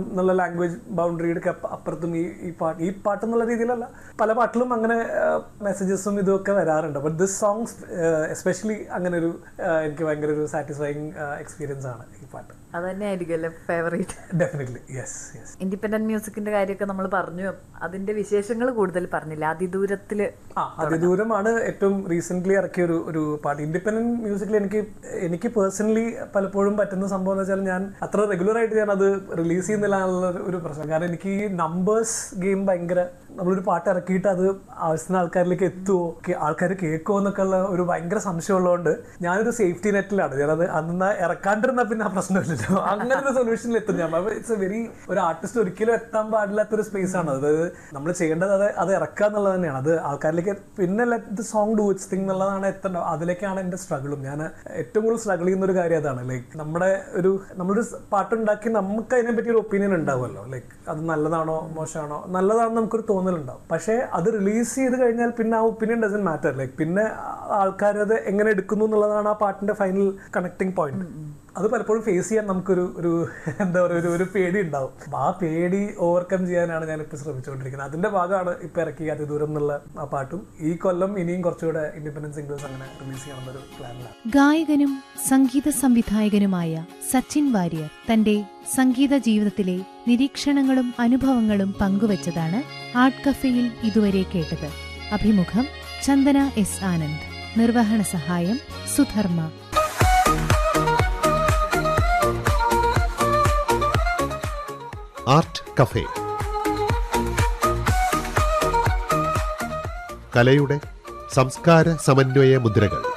എന്നുള്ള ലാംഗ്വേജ് ബൗണ്ടറിയുടെ ഒക്കെ അപ്പ- അപ്പുറത്തും ഈ ഈ പാട്ട് ഈ പാട്ട് എന്നുള്ള രീതിയിലല്ല പല പാട്ടിലും അങ്ങനെ മെസ്സേജസും ഇതൊക്കെ വരാറുണ്ട് ബട്ട് ദിസ് സോങ്സ് എസ്പെഷ്യലി അങ്ങനെ ഒരു ആ, എനിക്ക് ഭയങ്കര ഒരു സാറ്റിസ്ഫൈങ് എക്സ്പീരിയൻസ് ആണ് ഈ പാട്ട് അത് തന്നെ ആയിരിക്കും അല്ലേ favourite definitely yes yes independent മ്യൂസിക്കിന്റെ കാര്യമൊക്കെ നമ്മൾ പറഞ്ഞു അതിന്റെ വിശേഷങ്ങൾ കൂടുതൽ പറഞ്ഞില്ല അതിദൂരത്തില് ആ അതിദൂരമാണ് ഏറ്റവും റീസെന്റ് ഇറക്കിയ ഒരു ഒരു പാട്ട് ഇൻഡിപെൻഡന്റ് മ്യൂസിക്കിൽ എനിക്ക് എനിക്ക് പേഴ്സണലി പലപ്പോഴും പറ്റുന്ന സംഭവം എന്ന് വെച്ചാൽ ഞാൻ അത്ര റെഗുലർ ആയിട്ട് ഞാൻ അത് റിലീസ് ചെയ്യുന്നില്ല എന്നുള്ള ഒരു- ഒരു പ്രശ്നം കാരണം എനിക്ക് ഈ നമ്പേഴ്സ് ഗെയിം ഭയങ്കര നമ്മളൊരു പാട്ട് ഇറക്കിയിട്ട് അത് ആവശ്യത്തിന് ആൾക്കാരിലേക്ക് എത്തുമോ ആൾക്കാർ കേൾക്കുമോ എന്നൊക്കെ ഉള്ള ഒരു ഭയങ്കര സംശയമുള്ളതുകൊണ്ട് ഞാനൊരു സേഫ്റ്റി നെറ്റിലാണ് ഞാനത് അന്ന് ഇറക്കാണ്ടിരുന്ന പിന്നെ ആ പ്രശ്നമില്ലല്ലോ അങ്ങനെ ഒരു സൊല്യൂഷനിൽ എത്തും ഞാൻ ഇറ്റ്സ് എ വെരി ഒരു ആർട്ടിസ്റ്റ് ഒരിക്കലും എത്താൻ പാടില്ലാത്ത ഒരു സ്പേസ് ആണ് അതായത് നമ്മൾ ചെയ്യേണ്ടത് അത് അത് ഇറക്കുക എന്നുള്ളത് തന്നെയാണ് അത് ആൾക്കാരിലേക്ക് പിന്നെ let song do its thing എന്നുള്ളതാണ് എത്തേണ്ടത് അതിലേക്കാണ് എൻ്റെ സ്ട്രഗിളും ഞാൻ ഏറ്റവും കൂടുതൽ സ്ട്രഗിൾ ചെയ്യുന്ന ഒരു കാര്യം അതാണ് ലൈക്ക് നമ്മുടെ ഒരു നമ്മളൊരു പാട്ടുണ്ടാക്കി നമുക്ക് അതിനെ പറ്റി ഒരു ഒപ്പീനിയൻ ഉണ്ടാവുമല്ലോ ലൈക്ക് അത് നല്ലതാണോ മോശമാണോ നല്ലതാണെന്ന് നമുക്കൊരു തോന്നലുണ്ടാവും പക്ഷേ അത് റിലീസ് ചെയ്ത് കഴിഞ്ഞാൽ പിന്നെ ആ ഒപ്പീനിയൻ ഡസൻ മാറ്റർ ലൈക്ക് പിന്നെ ആൾക്കാർ അത് എങ്ങനെ എടുക്കുന്നു എന്നുള്ളതാണ് ആ പാട്ടിന്റെ ഫൈനൽ കണക്ടിങ് പോയിന്റ് അത് പലപ്പോഴും ഫേസ് ചെയ്യാൻ നമുക്കൊരു ഒരു എന്താ പറയുക ഒരു ഒരു പേടി ഉണ്ടാവും അപ്പൊ ആ പേടി ഓവർകം ചെയ്യാനാണ് ഞാൻ ഇപ്പൊ ശ്രമിച്ചുകൊണ്ടിരിക്കുന്നത് അതിന്റെ ഭാഗമാണ് ഇപ്പൊ ഇറക്കി അതിദൂരം എന്നുള്ള ആ പാട്ടും ഈ കൊല്ലം ഇനിയും കുറച്ചുകൂടെ ഇൻഡിപെൻഡൻസ് സിംഗേഴ്സ് അങ്ങനെ റിലീസ് ചെയ്യണം എന്നൊരു പ്ലാനിലാണ് ഗായകനും സംഗീത സംവിധായകനുമായ സച്ചിൻ വാര്യർ തന്റെ സംഗീത ജീവിതത്തിലെ നിരീക്ഷണങ്ങളും അനുഭവങ്ങളും പങ്കുവച്ചതാണ് ആർട്ട് കഫേയിൽ ഇതുവരെ കേട്ടത് അഭിമുഖം ചന്ദന എസ് ആനന്ദ് നിർവഹണ സഹായം സുധർമ്മ ആർട്ട് കഫേ കലയുടെ സംസ്കാര സമന്വയ മുദ്രകൾ